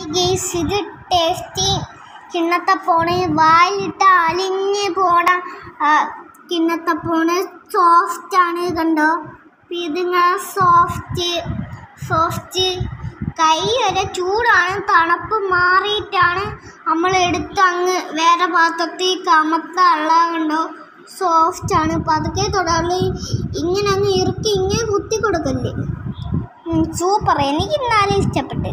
Guys ഇത് tasty കിണ്ണത്തപ്പോണ് വായിലിട്ട് അലിഞ്ഞ് പോണ ആ, കിണ്ണത്തപ്പോണ് സോഫ്റ്റ് ആണ് കണ്ടോ അപ്പൊ ഇതിങ്ങനെ സോഫ്റ്റ് സോഫ്റ്റ് കൈ വരെ ചൂടാണ് തണുപ്പ് മാറിയിട്ടാണ് നമ്മൾ എടുത്ത് അങ്ങ് വേറെ പാത്രത്തിൽ കമത്താനുള്ള കണ്ടോ സോഫ്റ്റ് ആണ് പതുക്കെ തൊടാള് ഇങ്ങനെ അങ്ങ് ഇറുക്കി ഇങ്ങനെ കുത്തി കൊടുക്കല്ലേ സൂപ്പർ എനിക്ക് ഇന്നാലും ഇഷ്ടപ്പെട്ട്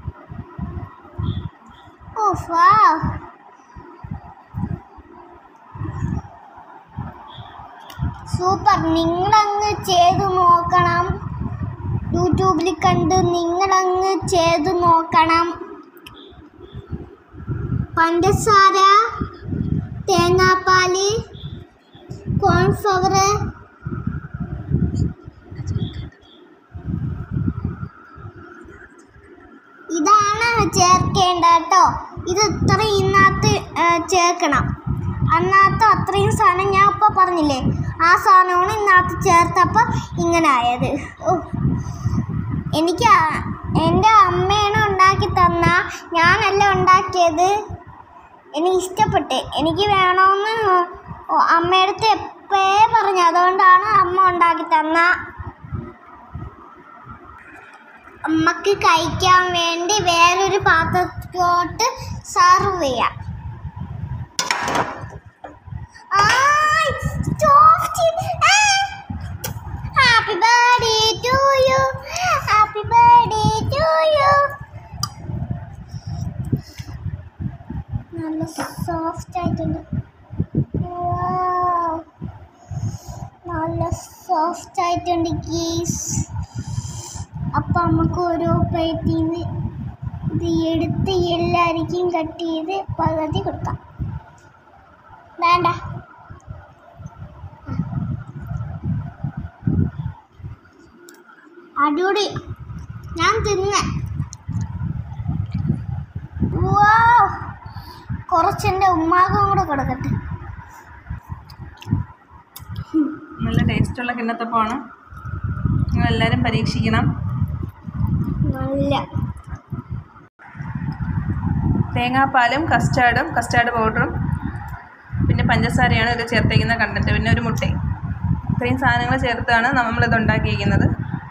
ഓ വാ സൂപ്പർ നിങ്ങളങ്ങ് ചെയ്തു നോക്കണം യൂട്യൂബിൽ കണ്ട് നിങ്ങളങ്ങ് ചെയ്തു നോക്കണം പഞ്ചസാര തേങ്ങാപ്പാല് കോൺഫ്ലവർ ഇതാണ് ചേർക്കേണ്ട കേട്ടോ ഇത് ഇത്രയും ഇതിനകത്ത് ഏ, ചേർക്കണം അന്നകത്ത് അത്രയും സാധനം ഞാൻ ഇപ്പോൾ പറഞ്ഞില്ലേ ആ സാധനമാണ് ഇതിനകത്ത് ചേർത്തപ്പോൾ ഇങ്ങനെ ആയത് ഓ എനിക്ക് ആ- എൻ്റെ അമ്മയാണ് ഉണ്ടാക്കി തന്ന ഞാനല്ല ഉണ്ടാക്കിയത് എനിക്ക് ഇഷ്ടപ്പെട്ട് എനിക്ക് വേണമെന്ന് ഓ, അമ്മയടുത്ത് എപ്പോഴേ പറഞ്ഞു അതുകൊണ്ടാണ് അമ്മ ഉണ്ടാക്കി തന്ന അമ്മക്ക് കഴിക്കാൻ വേണ്ടി വേറൊരു പാത്രത്തിലോട്ട് സെർവ് ചെയ്യാം happy birthday to you happy birthday to you നല്ല സോഫ്റ്റ് ആയിട്ടുണ്ട് Wow. നല്ല സോഫ്റ്റ് ആയിട്ടുണ്ട് ഗീസ് അപ്പം നമുക്ക് ഓരോ പ്ലേറ്റിൽ നിന്ന് ഇത് എടുത്ത് എല്ലാവർക്കും കട്ട് ചെയ്ത് പകുതി കൊടുക്കാം വേണ്ട അടിപൊളി ഞാൻ തിന്ന കുറച്ചെൻ്റെ ഉമ്മാക്കും കൂടെ കൊടുക്കട്ടെ നല്ല ടേസ്റ്റുള്ള കിണ്ണത്തപ്പമാണ് നിങ്ങളെല്ലാവരും പരീക്ഷിക്കണം നല്ല തേങ്ങാപ്പാലും കസ്റ്റാർഡും കസ്റ്റാർഡ് പൗഡറും പിന്നെ പഞ്ചസാരയാണ് ഇതിൽ ചേർത്തേക്കുന്ന കണ്ടൻറ്റ് പിന്നെ ഒരു മുട്ടയും ഇത്രയും സാധനങ്ങൾ ചേർത്താണ് നമ്മളിത് ഉണ്ടാക്കിയിരിക്കുന്നത്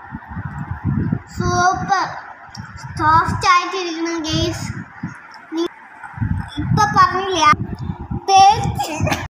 സൂപ്പർ സോഫ്റ്റ് ആയിട്ടിരിക്കണം ഗേസ് ഇപ്പൊ പറഞ്ഞില്ല ടേസ്റ്റ്